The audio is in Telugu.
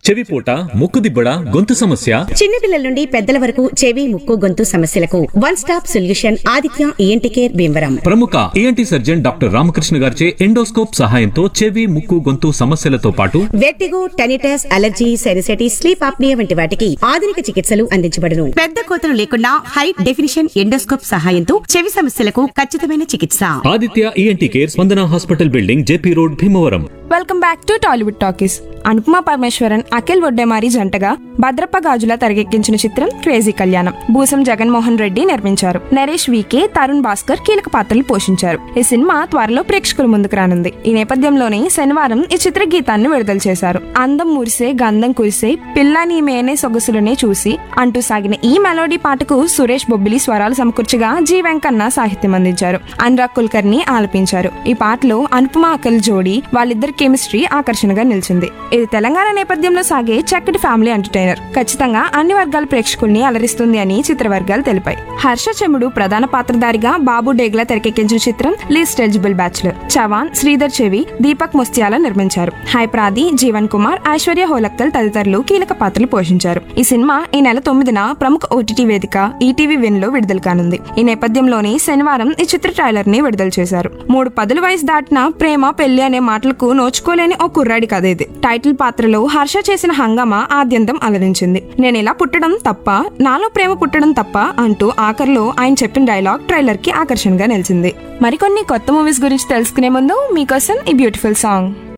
చెవిపోట ముక్కుదిబ్బడ గొంతు సమస్య చిన్నపిల్లల నుండి పెద్దల వరకు చెవి ముక్కు గొంతు సమస్యలకు one stop solution Aditya ENT care Bhimavaram ప్రముఖ ఏఎన్టీ సర్జన్ డాక్టర్ రామకృష్ణ గారిచే ఎండోస్కోప్ సహాయంతో చెవి ముక్కు గొంతు సమస్యలతో పాటు vertigo tinnitus allergy sinusitis sleep apnoea వంటి వాటికి ఆధునిక చికిత్సలు అందించబడును పెద్ద కోతలు లేకుండా హై డెఫినిషన్ ఎండోస్కోప్ సహాయంతో చెవి సమస్యలకు ఖచ్చితమైన చికిత్స Aditya ENT care Spandana hospital building JP road Bhimavaram welcome back to Tollywood talkies Anupama Parameswaran Akhil Vaddemari జంటగా భద్రప్ప గాజుల తెరకెక్కించిన చిత్రం క్రేజీ కళ్యాణం భూసం జగన్మోహన్ రెడ్డి నిర్మించారు నరేష్ వికే తరుణ్ భాస్కర్ కీలక పాత్రలు పోషించారు ఈ సినిమా త్వరలో ప్రేక్షకుల ముందుకు రానుంది ఈ నేపథ్యంలోనే శనివారం ఈ చిత్ర గీతాన్ని విడుదల చేశారు అందం మురిసే గంధం కురిసే పిల్ల నీ మేనే సొగసులనే చూసి అంటూ సాగిన ఈ మెలోడీ పాటకు సురేష్ బొబ్బిలి స్వరాలు సమకూర్చగా జీ వెంకన్న సాహిత్యం అందించారు అనురాగ్ కుల్కర్ని ఆలపించారు ఈ పాటలో అనుపమ అఖిల్ జోడీ వాళ్ళిద్దరి కెమిస్ట్రీ ఆకర్షణగా నిలిచింది ఇది తెలంగాణ నేపథ్యంలో సాగే చక్కటి ఫ్యామిలీ ఎంటర్టైనర్ ఖచ్చితంగా అన్ని వర్గాల ప్రేక్షకుల్ని అలరిస్తుంది అని చిత్ర వర్గాలు తెలిపాయి హర్ష చెముడు ప్రధాన పాత్రధారిగా బాబు డేగ్లా తెరకెక్కించిన చిత్రం least eligible bachelor Chavan Sridhar చెవి దీపక్ ముస్తియాల నిర్మించారు హైప్రాది జీవన్ కుమార్ ఐశ్వర్య హోలక్కల్ తదితరులు కీలక పాత్రలు పోషించారు ఈ సినిమా ఈ నెల తొమ్మిదిన ప్రముఖ ఓటీటీ వేదిక ఈటీవీ విన్ లో విడుదల కానుంది ఈ నేపథ్యంలోనే శనివారం ఈ చిత్ర ట్రైలర్ ని విడుదల చేశారు మూడు పదుల వయసు దాటిన ప్రేమ పెళ్లి అనే మాటలకు నోచుకోలేని ఓ కుర్రాడి కథ ఇది టైటిల్ పాత్రలో హర్ష చేసిన హంగామా ఆద్యంతం అలరించింది నేను ఇలా పుట్టడం తప్ప నాలో ప్రేమ పుట్టడం తప్ప అంటూ ఆఖరిలో ఆయన చెప్పిన డైలాగ్ ట్రైలర్ కి ఆకర్షణగా నిలిచింది మరికొన్ని కొత్త మూవీస్ గురించి తెలుసుకునే ముందు మీకోసం ఈ బ్యూటిఫుల్ సాంగ్